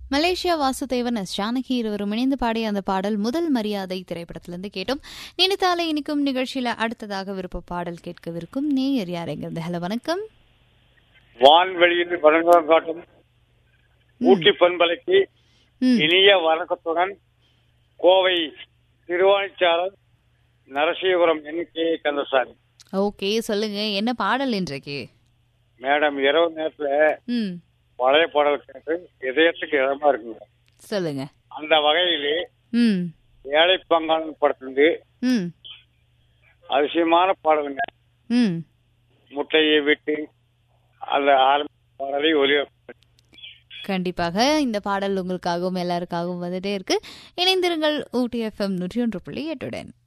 Malaysia Vasudevan S Janaki இருவரும் இணைந்து பாடிய அந்த பாடல் முதல் மரியாதை திரைப்படத்திலிருந்து கேட்டோம் நினைத்தாலே இனிக்கும் நிகழ்ச்சியில அடுத்ததாக விருப்ப பாடல் கேட்கவிருக்கும் நேயர் யாரெங்கிறது ஹலோ வணக்கம் வான்வெளியில் வழங்குவம் காட்டும் ஊட்டி பண்பலைக்கு ம் இனிய வணக்கத்துடன் Kovai Thiruvanicharal Narasiyapuram N K Kandasamy okay சொல்லுங்க என்ன பாடல் இன்றைக்கு மேடம் இரவு நேரத்துல ம் பழைய பாடல் கேட்டு இதயத்துக்கு இதமா இருக்குங்க சொல்லுங்க அந்த வகையிலே ம் ஏழை பங்காளன் படத்திலிருந்து ம் அதிசயமான பாடலுங்க ம் முட்டையை விட்டு அந்த ஆரம்ப பாடலை ஒலி கண்டிப்பாக இந்த பாடல் உங்களுக்காகவும் எல்லாருக்காகவும் வந்துட்டே இருக்கு இணைந்திருங்கள் ஊட்டி எஃப்எம் நூற்றி ஒன்று புள்ளி எட்டுடன்